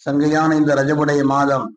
சங்கையான இந்த ரஜபுடைய மாதம்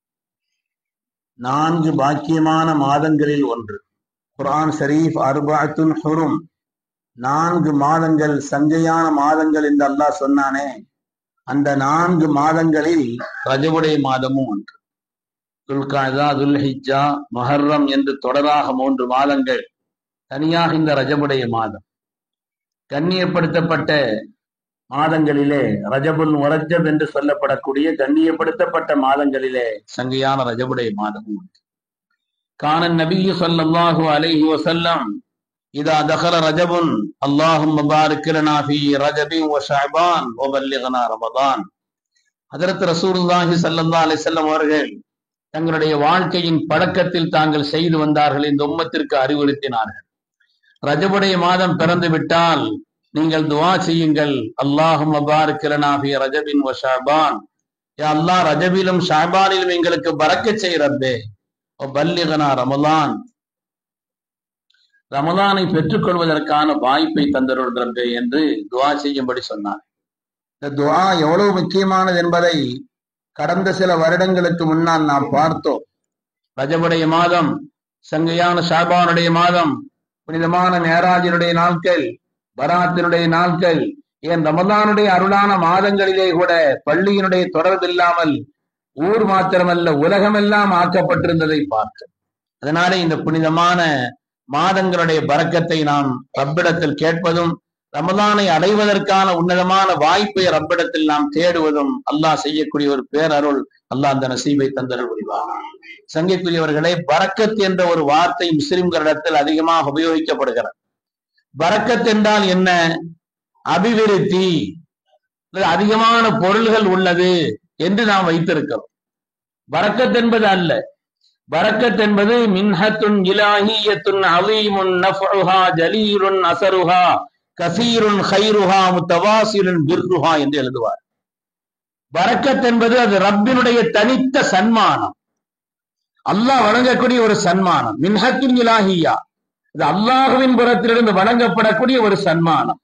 நான்கு பாக்கியமான மாதங்களில் ஒன்று குர்ஆன் ஷரீஃப் அர்பாத்துன் ஹுரும் நான்கு மாதங்கள் சங்கையான மாதங்கள் என்று அல்லாஹ் சொன்னானே அந்த நான்கு மாதங்களில் ரஜபுடைய மாதமும் ஒன்று துல்காதா துல்ஹிஜா மஹர்ரம் என்று தொடராக மூன்று மாதங்கள் தனியாக இந்த ரஜபுடைய மாதம் கண்ணியப்படுத்தப்பட்ட மாதங்களிலே ரஜபுல் முரஜப் என்று சொல்லப்படக்கூடிய கண்ணியப்படுத்தப்பட்ட மாதங்களிலே சங்கையான ரஜபுடைய மாதமும் உண்டு காணன் நபியு ஸல்லல்லாஹு அலைஹி வஸல்லம் இதா தகல ரஜபுன் அல்லாஹும் முபாரிக் லனா ஃபீ ரஜபி வ ஷஅபான் வ பல்லிகனா ரமதான் ஹஜரத் ரசூலுல்லாஹி ஸல்லல்லாஹு அலைஹி வஸல்லம் அவர்கள் தங்களுடைய வாழ்க்கையின் பழக்கத்தில் தாங்கள் செய்து வந்தார்கள் இந்த உம்மத்திற்கு அறிவுறுத்தினார்கள் ரஜபுடைய மாதம் பிறந்து விட்டால் நீங்கள் துவா செய்யுங்கள் அல்லாஹும் முபாரிக் லனா ஃபீ ரஜபின் வ ஷஅபான் யா அல்லாஹ் ரஜபிலும் ஷஅபானிலும் எங்களுக்கு பரக்கத் செய் ரப்பே வ பல்லிகனா ரமலான் ரமலானை பெற்றுக்கொள்வதற்கான வாய்ப்பை தந்தருள் ரப்பே என்று துவா செய்யும்படி சொன்னார் இந்த துவா எவ்வளவு முக்கியமானது என்பதை கடந்த சில வருடங்களுக்கு முன்னால் நாம் பார்த்தோம் ரஜபுடைய மாதம் சங்கையான ஷாபானுடைய மாதம் புனிதமான மேராஜினுடைய நாட்கள் பராத்தினுடைய நாட்கள் ஏன் ரமதானுடைய அருளான மாதங்களிலே கூட பள்ளியினுடைய தொடர்பு இல்லாமல் ஊர் மாத்திரமல்ல உலகமெல்லாம் ஆக்கப்பட்டிருந்ததை பார்த்தோம் அதனாலே இந்த புனிதமான மாதங்களுடைய பறக்கத்தை நாம் ரப்பிடத்தில் கேட்பதும் ரமதானை அடைவதற்கான உன்னதமான வாய்ப்பை ரப்பிடத்தில் நாம் தேடுவதும் அல்லாஹ் செய்யக்கூடிய ஒரு பேரருள் அல்லாஹ் அந்த நசீபை தந்தருள் புரிவார் சங்கைக்குரியவர்களே பரக்கத் என்ற ஒரு வார்த்தை முஸ்லிம்களிடத்தில் அதிகமாக உபயோகிக்கப்படுகிறது பரக்கத் என்றால் என்ன அபிவிருத்தி அதிகமான பொருள்கள் உள்ளது என்று நாம் வைத்திருக்கிறோம் பரக்கத் என்பது அல்ல பரக்கத் என்பது மின்ஹத்துன் இலாஹியத்துன் அலீமுன் நஃபுஹா ஜலீருன் அசருஹா கசீருன் ஹைருஹா முத்தவாசிலுன் பிர்ருஹா என்று எழுதுவார் பரக்கத் என்பது அது ரப்பினுடைய தனித்த சன்மானம் அல்லாஹ் வழங்கக்கூடிய ஒரு சன்மானம் மின்ஹத்துன் இலாஹியா இது அல்லாஹுவின் புறத்திலிருந்து வழங்கப்படக்கூடிய ஒரு சன்மானம்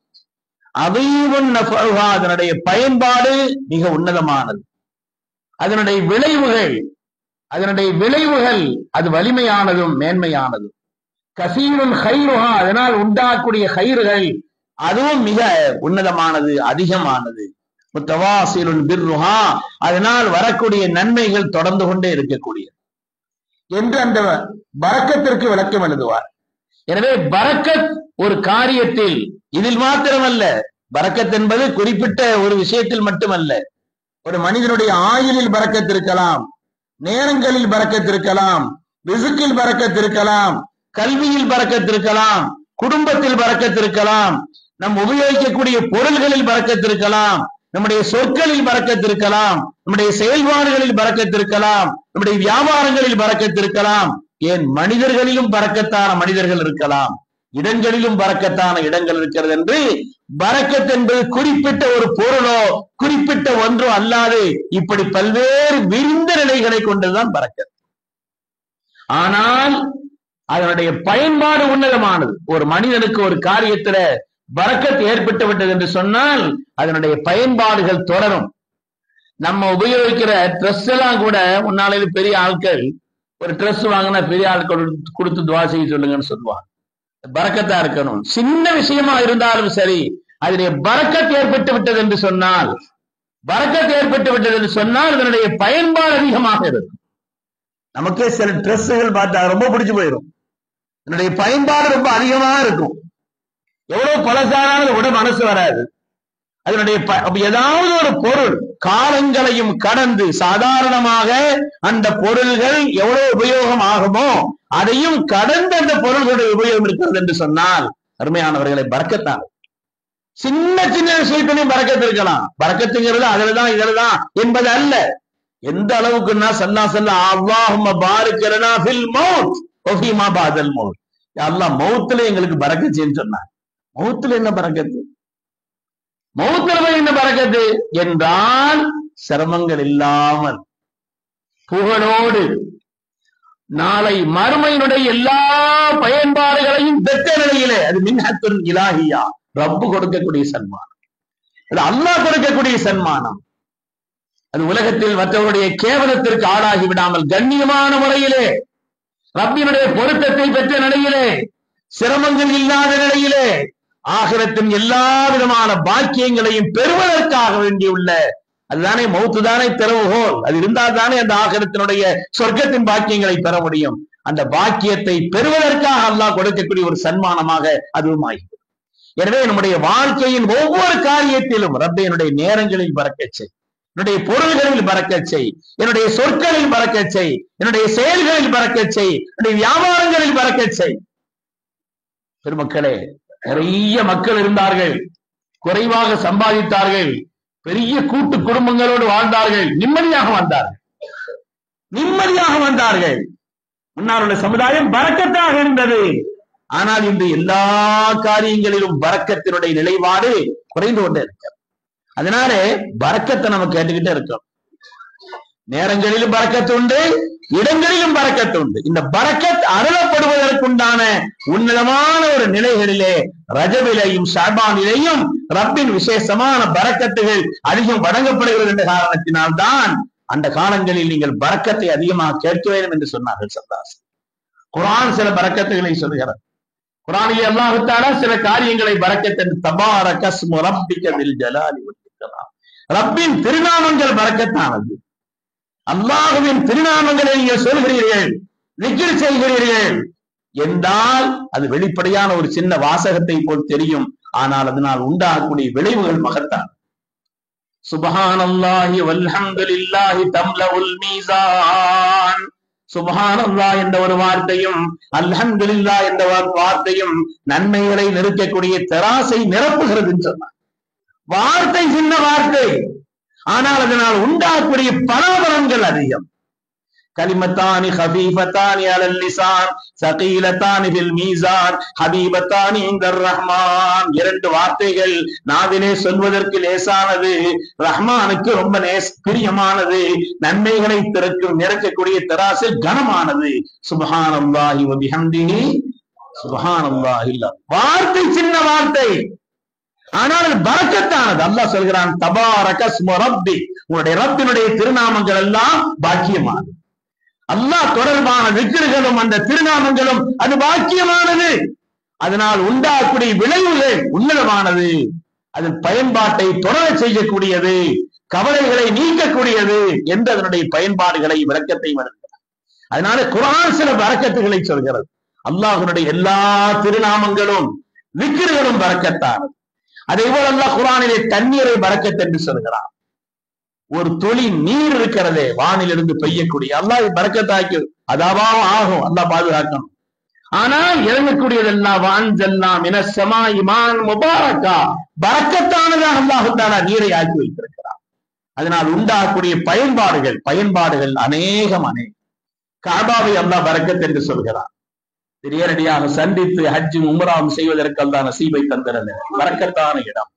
அதைவன் நஃபுஹா அதனுடைய பயன்பாடு மிக உன்னதமானது அதனுடைய விளைவுகள் அதனுடைய விளைவுகள் அது வலிமையானதும் மேன்மையானதும் கசீருன் ஹைருஹா அதனால் உண்டாக்கூடிய ஹைறுகள் அதுவும் மிக உன்னதமானது அதிகமானது முத்தவாசிலுன் பிர்ருஹா அதனால் வரக்கூடிய நன்மைகள் தொடர்ந்து கொண்டே இருக்கக்கூடிய என்று அந்த பறக்கத்திற்கு விளக்கம் எழுதுவார் எனவே பரக்கத் ஒரு காரியத்தில் இதில் மாத்திரமல்ல பரக்கத் என்பது குறிப்பிட்ட ஒரு விஷயத்தில் மட்டுமல்ல ஒரு மனிதனுடைய ஆயுளில் பறக்கத் இருக்கலாம் நேரங்களில் பறக்கத் இருக்கலாம் ரிசுக்கில் பறக்கத் இருக்கலாம் கல்வியில் பறக்கத் இருக்கலாம் குடும்பத்தில் பறக்கத் இருக்கலாம் நம் உபயோகிக்கக்கூடிய பொருள்களில் பறக்கத் இருக்கலாம் நம்முடைய சொற்களில் பறக்கத் இருக்கலாம் நம்முடைய செயல்பாடுகளில் பறக்கத் இருக்கலாம் நம்முடைய வியாபாரங்களில் பறக்கத் இருக்கலாம் ஏன் மனிதர்களிலும் பறக்கத்தான மனிதர்கள் இருக்கலாம் இடங்களிலும் பறக்கத்தான இடங்கள் இருக்கிறது என்று பறக்கத் என்பது குறிப்பிட்ட ஒரு பொருளோ குறிப்பிட்ட ஒன்றோ அல்லாது இப்படி பல்வேறு விரிந்த நிலைகளை கொண்டதுதான் பறக்கத் ஆனால் அதனுடைய பயன்பாடு உன்னதமானது ஒரு மனிதனுக்கு ஒரு காரியத்துல பறக்கத் ஏற்பட்டு விட்டது என்று சொன்னால் அதனுடைய பயன்பாடுகள் தொடரும் நம்ம உபயோகிக்கிற ட்ரெஸ் எல்லாம் கூட முன்னாலே பெரிய ஆட்கள் ஒரு ட்ரெஸ் வாங்கினா பெரிய ஆட்கள் கொடுத்து துவா செய்ய சொல்லுங்கன்னு சொல்லுவாங்க பறக்கத்தா இருக்கணும் சின்ன விஷயமா இருந்தாலும் சரி அதிலே பறக்கத் ஏற்பட்டு விட்டது என்று சொன்னால் பறக்கத் ஏற்பட்டு விட்டது என்று சொன்னால் அதனுடைய பயன்பாடு அதிகமாக இருக்கும் நமக்கே சில ட்ரெஸ்ஸுகள் பார்த்தா ரொம்ப பிடிச்சு போயிடும் இதனுடைய பயன்பாடு ரொம்ப அதிகமாக இருக்கும் எவ்வளவு பழசானாலும் விட மனசு வராது அதனுடைய ஏதாவது ஒரு பொருள் காலங்களையும் கடந்து சாதாரணமாக அந்த பொருள்கள் எவ்வளவு உபயோகம் ஆகுமோ அதையும் கடந்து அந்த பொருள்களுடைய உபயோகம் இருக்கிறது என்று சொன்னால் அருமையானவர்களை பறக்கத்தான் சின்ன சின்ன விஷயத்திலையும் பறக்கத்து இருக்கலாம் பறக்கத்துங்கிறது அதுலதான் இதுலதான் என்பது அல்ல எந்த அளவுக்குன்னா சல்லா சல்லா அல்லாஹும் பாருக்கிறனா ஃபில் மவுத் ஒஃபிமா பாதல் மவுத் அல்லாஹ் மவுத்துல எங்களுக்கு பறக்கச்சுன்னு சொன்னார் மவுத்துல என்ன பறக்கத்து மௌத்துல என்ன பறக்கத்து என்றால் சிரமங்கள் இல்லாமல் புகழோடு நாளை மறுமையினுடைய எல்லா பயன்பாடுகளையும் பெற்ற நிலையிலே அது மின்ஹத்துன் இலாஹியா ரப்பு கொடுக்கக்கூடிய சன்மானம் அது அல்லாஹ் கொடுக்கக்கூடிய சன்மானம் அது உலகத்தில் மற்றவருடைய கேவலத்திற்கு ஆளாகி விடாமல் கண்ணியமான முறையிலே ரப்பினுடைய பொருத்தத்தை பெற்ற நிலையிலே சிரமங்கள் இல்லாத நிலையிலே ஆகிரத்தின் எல்லா விதமான பாக்கியங்களையும் பெறுவதற்காக வேண்டியுள்ள அதுதானே மௌத்து தானே திறவுகோல் அது இருந்தால் தானே அந்த ஆகிரத்தினுடைய சொர்க்கத்தின் பாக்கியங்களை பெற முடியும் அந்த பாக்கியத்தை பெறுவதற்காக அல்லாஹ் கொடுக்கக்கூடிய ஒரு சன்மானமாக அதுவும் ஆகிவிடும் எனவே நம்முடைய வாழ்க்கையின் ஒவ்வொரு காரியத்திலும் ரப்பே என்னுடைய நேரங்களில் பறக்கச் செய் என்னுடைய பொருள்களில் பறக்கச் செய் என்னுடைய சொற்களில் பறக்கச் செய் என்னுடைய செயல்களில் பறக்கச் செய் என்னுடைய வியாபாரங்களில் பறக்கச் செய் பெருமக்களே நிறைய மக்கள் இருந்தார்கள் குறைவாக சம்பாதித்தார்கள் பெரிய கூட்டு குடும்பங்களோடு வாழ்ந்தார்கள் நிம்மதியாக வந்தார்கள் நிம்மதியாக வந்தார்கள் முன்னால் உள்ள சமுதாயம் பறக்கத்தாக இருந்தது ஆனால் இன்று எல்லா காரியங்களிலும் பறக்கத்தினுடைய நிலைப்பாடு குறைந்து கொண்டே இருக்கு அதனாலே பறக்கத்தை நம்ம கேட்டுக்கிட்டே இருக்கோம் நேரங்களிலும் பறக்கத்து உண்டு இடங்களிலும் பறக்கத்து உண்டு இந்த பறக்கத் அருளப்படுவதற்குண்டான உன்னதமான ஒரு நிலைகளிலே ரஜவிலையும் ஷாபானிலேயும் ரப்பின் விசேஷமான பறக்கத்துகள் அதிகம் வழங்கப்படுகிறது என்ற காரணத்தினால்தான் அந்த காலங்களில் நீங்கள் பறக்கத்தை அதிகமாக கேட்க வேண்டும் என்று சொன்னார்கள் சந்தாஸ் குரான் சில பறக்கத்துகளை சொல்கிறது குரானிலே அல்லாஹுத்தாலா சில காரியங்களை பறக்கத் தபாரகஸ் ரப்பிக்கதில் ஜலாலி ரப்பின் திருநாமங்கள் பறக்கத்தானது அல்லாஹுவின் திருநாமங்களை நீங்கள் சொல்கிறீர்கள் நிக்கில் செய்கிறீர்கள் என்றால் அது வெளிப்படையான ஒரு சின்ன வாசகத்தை போல் தெரியும் ஆனால் அதனால் உண்டாகக்கூடிய விளைவுகள் மகத்தான் சுபஹானல்லாஹி வல்ஹம்துலில்லாஹி தம்லவுல் மீசான் சுபஹானல்லா என்ற ஒரு வார்த்தையும் அல்ஹம்துலில்லா என்ற ஒரு வார்த்தையும் நன்மைகளை நிறுத்தக்கூடிய தெராசை நிரப்புகிறது சொன்னார் வார்த்தை சின்ன வார்த்தை ஆனால் அதனால் உண்டாகக்கூடிய பலாபலன்கள் அதிகம் கலிமத்தானி ஹபீபத்தானி அலல் லிசான் சகீலத்தானி பில் மீசான் ஹபீபத்தானி இந்தர் ரஹ்மான் இரண்டு வார்த்தைகள் நாவிலே சொல்வதற்கு லேசானது ரஹ்மானுக்கு ரொம்ப நேஸ் பிரியமானது நன்மைகளை திறக்கும் நிறக்கக்கூடிய தராசு கனமானது சுபஹானல்லாஹி வ பிஹம்திஹி சுபஹானல்லாஹி வார்த்தை சின்ன வார்த்தை ஆனால் அது பறக்கத்தானது அல்லாஹ் சொல்கிறான் தபாரக ரப்பி உங்களுடைய ரப்பினுடைய திருநாமங்கள் எல்லாம் பாக்கியமானது அல்லாஹ் தொடர்பான விக்கிர்களும் அந்த திருநாமங்களும் அது பாக்கியமானது அதனால் உண்டாகக்கூடிய விளைவுகள் உன்னதமானது அதன் பயன்பாட்டை தொடர செய்யக்கூடியது கவலைகளை நீக்கக்கூடியது என்று அதனுடைய பயன்பாடுகளை விளக்கத்தை வருகிறார் அதனால குரான் சில வரக்கத்துகளை சொல்கிறது அல்லாஹனுடைய எல்லா திருநாமங்களும் விக்கிர்களும் வரக்கத்தானது அதே போல அல்லாஹ் குரானிலே தண்ணீரை பறக்கத் என்று சொல்கிறான் ஒரு துளி நீர் இருக்கிறதே வானிலிருந்து பெய்யக்கூடிய அல்லாஹ் பறக்கத்தாக்கி அதாவாவும் ஆகும் அல்லாஹ் பாதுகாக்கணும் ஆனால் இறங்கக்கூடியதெல்லாம் வான்ஜெல்லாம் இனசமா இமான் முபாரக்கா பறக்கத்தானதாக அல்லாஹு தாலா நீரை ஆக்கி வைத்திருக்கிறார் அதனால் உண்டாகக்கூடிய பயன்பாடுகள் பயன்பாடுகள் அநேகம் அநேகம் காபாவை அல்லாஹ் பறக்கத் என்று சொல்கிறார் நேரடியாக சந்தித்து ஹஜ்ஜும் உம்ராவும் செய்வதற்கு அல்லா நசீபை தந்திரது பறக்கத்தான இடம்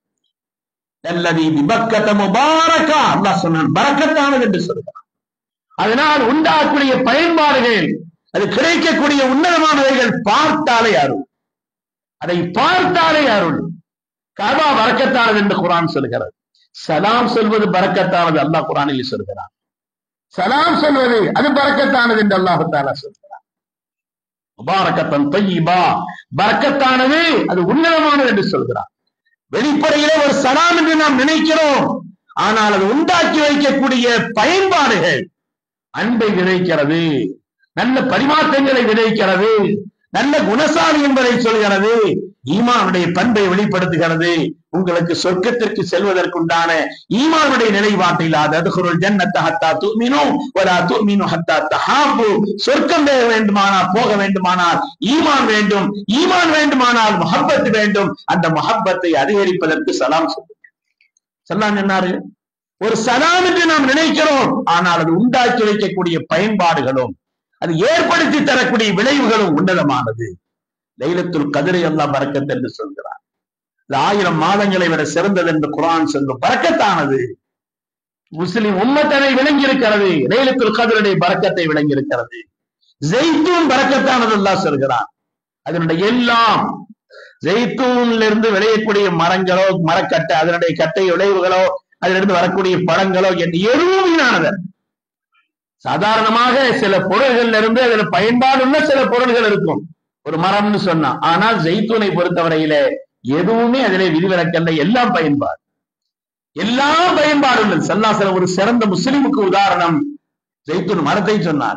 அல்லது விபக்கத்த முபாரக்கா அல்லாஹ் சொன்னான் பறக்கத்தானது என்று சொல்கிறான் அதனால் உண்டாகக்கூடிய பயன்பாடுகள் அது கிடைக்கக்கூடிய உன்னதமானவைகள் பார்த்தாலே அருள் அதை பார்த்தாலே அருள் கபா பறக்கத்தானது என்று குரான் சொல்கிறது சலாம் சொல்வது பறக்கத்தானது அல்லாஹ் குரானில் சொல்கிறான் சலாம் சொல்வது அது பறக்கத்தானது என்று அல்லாஹு தாலா சொல்கிறான் முபாரக்கத்தன் தையிபா பறக்கத்தானது அது உன்னதமானது என்று சொல்கிறார் வெளிப்படையிலே ஒரு சலாம் என்று நாம் நினைக்கிறோம் ஆனால் அது உண்டாக்கி வைக்கக்கூடிய பயன்பாடுகள் அன்பை விதைக்கிறது நல்ல பரிமாற்றங்களை விதைக்கிறது நல்ல குணசாலி என்பதை சொல்கிறது ஈமானுடைய பண்பை வெளிப்படுத்துகிறது உங்களுக்கு சொர்க்கத்திற்கு செல்வதற்குண்டான ஈமானுடைய நிலைப்பாட்டில் அதுகுருள் ஜன்னத்தஹத்தா துமினு வலா துமினு ஹத்தா தஹாபு சொர்க்கம் வேக வேண்டுமானால் போக வேண்டுமானால் ஈமான் வேண்டும் ஈமான் வேண்டுமானால் முஹப்பத் வேண்டும் அந்த முஹப்பத்தை அதிகரிப்பதற்கு சலாம் சொல்லுங்க சலாம் என்னாரு ஒரு சலாம் என்று நாம் நினைக்கிறோம் ஆனால் அது உண்டாக்கி வைக்கக்கூடிய பயன்பாடுகளும் அது ஏற்படுத்தி தரக்கூடிய விளைவுகளும் உன்னதமானது லைலத்துல் கதிரை எல்லாம் பறக்கத் என்று சொல்கிறார் இது ஆயிரம் மாதங்களை விட சிறந்தது என்று குரான் சொல்லும் பறக்கத்தானது முஸ்லிம் உம்மத்தனை விளங்கி இருக்கிறது லைலத்துல் கதிரனுடைய பறக்கத்தை விளங்கி இருக்கிறது ஜெய்தூன் பறக்கத்தானது எல்லாம் சொல்கிறான் அதனுடைய எல்லாம் ஜெய்தூன்ல இருந்து விளையக்கூடிய மரங்களோ மரக்கட்டை அதனுடைய கட்டை விளைவுகளோ அதிலிருந்து வரக்கூடிய பழங்களோ என்ன எதுவும் வீணானது சாதாரணமாக சில பொருள்கள்ல இருந்து அதுல பயன்பாடுள்ள சில பொருள்கள் இருக்கும் ஒரு மரம்னு சொன்னா ஆனால் ஜெய்தூனை பொறுத்தவரையில எதுவுமே அதிலே விதிவிலக்கல்ல எல்லாம் பயன்பாடு எல்லாம் பயன்பாடு உள்ளது சல்லாசல ஒரு சிறந்த முஸ்லிமுக்கு உதாரணம் ஜெய்தூன் மரத்தை சொன்னார்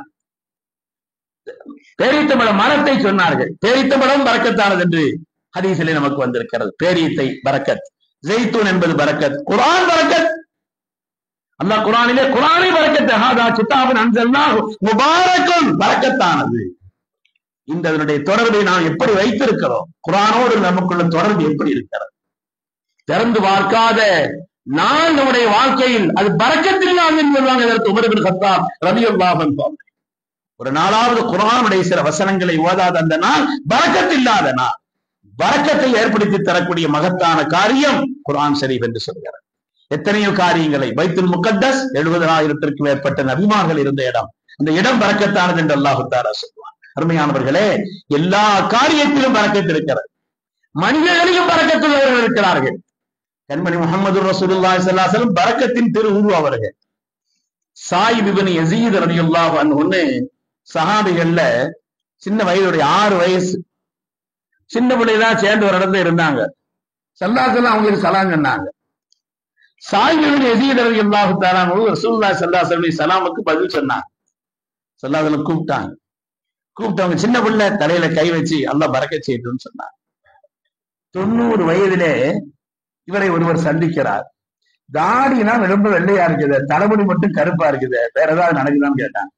பேரித்தமிழ மரத்தை சொன்னார்கள் பேரித்தமிழம் பறக்கத்தானது என்று ஹதீஸிலே நமக்கு வந்திருக்கிறது பேரியத்தை பரக்கத் ஜெய்தூன் என்பது பரக்கத் குரான் பரக்கத் அல்லாஹ் குரானிலே குரானை பரக்கத் ஹாதா கிதாபின் அன்சல்னாஹு முபாரக்கும் பரக்கத்தானது இந்த அதனுடைய தொடர்பை நாம் எப்படி வைத்திருக்கிறோம் குரானோடு நமக்குள்ள தொடர்பு எப்படி இருக்கிறது திறந்து பார்க்காத நாள் நம்முடைய வாழ்க்கையில் அது பறக்கத்தில்லாது என்பதுவாங்க இதற்கு உமரபின் கத்தாப் ரபியுல்லாஹன் ஒரு நாளாவது குரானுடைய சில வசனங்களை ஓதாத அந்த நாள் பறக்கத்தில்லாத நாள் பறக்கத்தை ஏற்படுத்தி தரக்கூடிய மகத்தான காரியம் குரான் ஷரீப் என்று சொல்கிறார் எத்தனையோ காரியங்களை பைத்துல் முகத்தஸ் எழுபதாயிரத்திற்கும் மேற்பட்ட நபிமார்கள் இருந்த இடம் அந்த இடம் பறக்கத்தானது என்று அல்லாஹு தாரா சொல்லுவான் அருமையானவர்களே எல்லா காரியத்திலும் பறக்கத்து இருக்கிறது மனிதர்களையும் பறக்கத்துள்ளவர்கள் இருக்கிறார்கள் கண்மணி முகமது ரசூலுல்லாஹி ஸல்லல்லாஹு அலைஹி வஸல்லம் பரக்கத்தின் திரு உரு அவர்கள் சாயிப் இப்னு யஸீத் ரலியல்லாஹு அன்ஹு சஹாபிகள்ல சின்ன வயதுடைய ஆறு வயசு சின்ன பிள்ளைதான் சேர்ந்து ஒரு இடத்துல இருந்தாங்க சல்லாசல்லாம் அவங்களுக்கு சலாம் சொன்னாங்க சாயிப் இப்னு யஸீத் ரலியல்லாஹு தஆலா ரசூலுல்லாஹி ஸல்லல்லாஹு அலைஹி வஸல்லம் சலாமுக்கு பதில் சொன்னாங்க சல்லாசலம் கூப்பிட்டாங்க கூப்பிட்டவங்க சின்ன பிள்ளை தலையில கை வச்சு அல்லாஹ் பறக்க செய்யட்டும்னு சொன்னாங்க தொண்ணூறு வயதிலே இவரை ஒருவர் சந்திக்கிறார் தாடினா ரொம்ப வெள்ளையா இருக்குது தலைமுடி மட்டும் கருப்பா இருக்குது வேற ஏதாவது நடக்குதான்னு கேட்டாங்க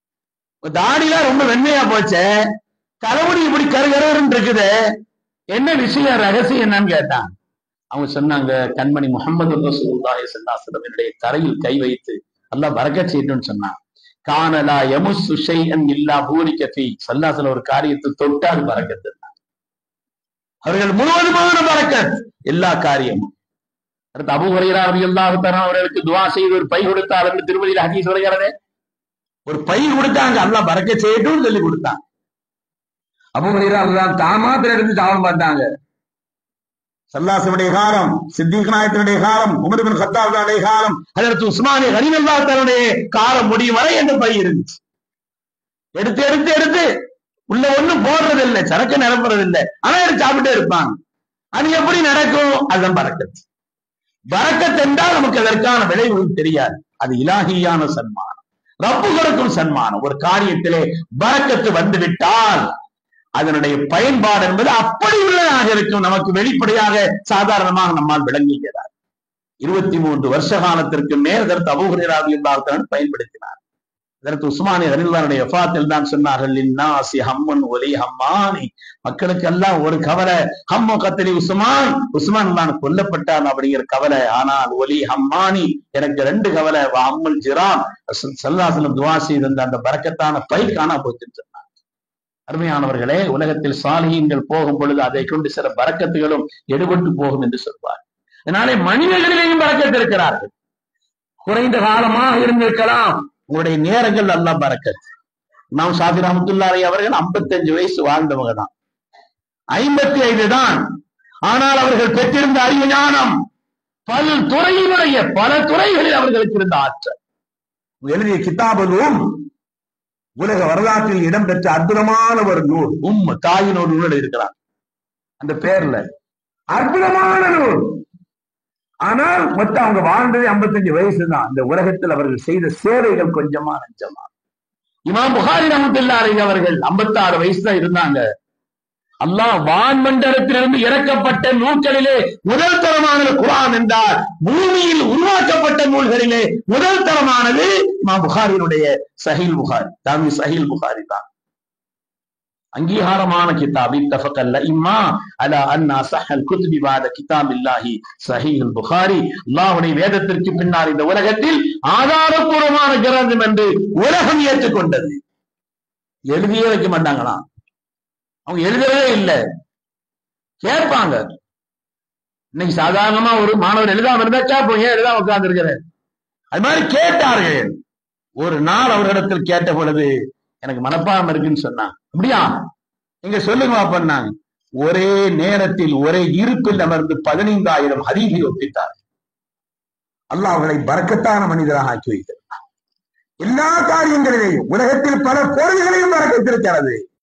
தாடிலாம் ரொம்ப வெண்மையா போச்சே தலைமுடி இப்படி கருகருன்னு இருக்குது என்ன விஷயம் ரகசியம் என்னன்னு கேட்டான் அவங்க சொன்னாங்க கண்மணி முகமது ரசூலுல்லாஹி ஸல்லல்லாஹு அலைஹி தரையில் கை வைத்து அல்லாஹ் பரக்கத் செய்யட்டும்னு சொன்னான் கானலா யமுசு ஷைஅன் இல்லா பூரிக்க ஃபீ ஸல்லல்லாஹு ஒரு காரியத்தை தொட்டால் பரக்கத்து அவர்கள் முழுவதுமான பரக்கத் எல்லா காரியமும் அடுத்து அபு ஹுரைரா ரலியல்லாஹு தஆலா அவர்களுக்கு துஆ செய்து ஒரு பை கொடுத்தார் என்று திருமதியில் ஹதீஸ் வருகிறது ஒரு பை கொடுத்தாங்க அல்லாஹ் பறக்க செய்யட்டும்னு சொல்லி கொடுத்தாங்க அபு ஹுரைரா அல்லாஹ் தாமாத்திர எடுத்து தாவம் பார்த்தாங்க சல்லாசனுடைய காலம் சித்திக் நாயத்தினுடைய காலம் உமர் பின் கத்தாவுடைய காலம் அதற்கு உஸ்மானி கனிமல்லா தன்னுடைய காலம் முடியும் வரை என்று பை இருந்துச்சு எடுத்து எடுத்து எடுத்து உள்ள ஒண்ணும் போடுறது இல்லை சரக்கு நிரப்புறது இல்லை ஆனா எடுத்து சாப்பிட்டே இருப்பாங்க அது எப்படி நடக்கும் அதுதான் பறக்கத்து பறக்கத் என்றால் நமக்கு அதற்கான விளைவு தெரியாது அது இலாகியான சன்மானம் ரப்பு கொடுக்கும் சன்மானம் ஒரு காரியத்திலே பறக்கத்து வந்து விட்டால் அதனுடைய பயன்பாடு என்பது அப்படி உள்ளதாக இருக்கும் நமக்கு வெளிப்படையாக சாதாரணமாக நம்மால் விளங்குகிறார் இருபத்தி மூன்று வருஷ காலத்திற்கு மேல் அதற்கு அபூஹராவி இருந்தால்தான் பயன்படுத்தினார் அதற்கு உஸ்மானி ரனில்லாருடைய எஃபாத்தில் தான் சொன்னார்கள் இன்னாசி ஹம்மன் ஒலி ஹம்மானி மக்களுக்கெல்லாம் ஒரு கவலை ஹம்மு கத்தலி உஸ்மான் உஸ்மான் தான் கொல்லப்பட்டான் அப்படிங்கிற கவலை ஆனால் ஒலி ஹம்மானி எனக்கு ரெண்டு கவலை அம்முல் ஜிரான் சல்லாசலம் துவா செய்திருந்த அந்த பறக்கத்தான பை காணா போச்சுன்னு சொன்னார் அருமையானவர்களே உலகத்தில் சாலியங்கள் போகும் பொழுது அதை கொண்டு சில பறக்கத்துகளும் எடுபட்டு போகும் என்று சொல்வார் அதனாலே மனிதர்களிலேயும் பறக்கத்து இருக்கிறார்கள் குறைந்த காலமாக இருந்திருக்கலாம் உங்களுடைய நேரங்கள் எல்லாம் பறக்கத் நாம் சாதி ரஹமத்துல்லாரை அவர்கள் 55 வயசு வாழ்ந்தவங்க தான் ஐம்பத்தி ஐந்து தான் ஆனால் அவர்கள் பெற்றிருந்த அறிவு ஞானம் பல துறையினுடைய பல துறைகளில் அவர்களுக்கு இருந்த ஆற்றல் எழுதிய கிதாபலும் உலக வரலாற்றில் இடம்பெற்ற அற்புதமான ஒரு நூல் உம் தாயின் ஒரு நூல் இருக்கிறார் அந்த பேர்ல அற்புதமான நூல் ஆனால் மொத்தம் அவங்க வாழ்ந்தது 55 வயசு தான் இந்த உலகத்தில் அவர்கள் செய்த சேவைகள் கொஞ்சமா நஞ்சமா இமாம் புகாரி ரஹமத்துல்லாரி அவர்கள் 56 வயசு தான் இருந்தாங்க அல்லாஹ் வான்மண்டலத்திலிருந்து இறக்கப்பட்ட நூல்களிலே முதல் தரமானது குரான் என்றார் பூமியில் உருவாக்கப்பட்ட நூல்களிலே முதல் தரமானது இமாம் புகாரினுடைய சஹீல் புகாரி தாமி சஹீல் புகாரி தான் அங்கீகாரமான கிதாப் இத்தஃபகல்ல இம்மா அலா அன்னா சஹல் குத்பி பாத கிதாப் இல்லாஹி சஹீல் புகாரி அல்லாஹ்வுடைய வேதத்திற்கு பின்னால் இந்த உலகத்தில் ஆதாரபூர்வமான கிரந்தம் என்று உலகம் ஏற்றுக்கொண்டது எழுதியே வைக்க மாட்டாங்களாம் அவங்க எழுதவே இல்லை கேட்பாங்க இன்னைக்கு சாதாரணமா ஒரு மாணவர் எழுதாம இருந்தா கேட்போம் ஏன் எழுதாம உட்கார்ந்து இருக்கிற அது மாதிரி கேட்டார்கள் ஒரு நாள் அவரிடத்தில் கேட்ட பொழுது எனக்கு மனப்பாடம் இருக்குன்னு சொன்னாங்க அப்படியா நீங்க சொல்லுங்க பண்ணாங்க ஒரே நேரத்தில் ஒரே இருப்பில் அமர்ந்து பதினைந்தாயிரம் ஹதீஸை ஒப்பித்தார் அல்லாஹ் அவர்களை பறக்கத்தான மனிதராக ஆக்கி வைத்திருக்கிறார் எல்லா காரியங்களிலேயும் உலகத்தில் பல பொருள்களையும் பறக்கத்திருக்கிறது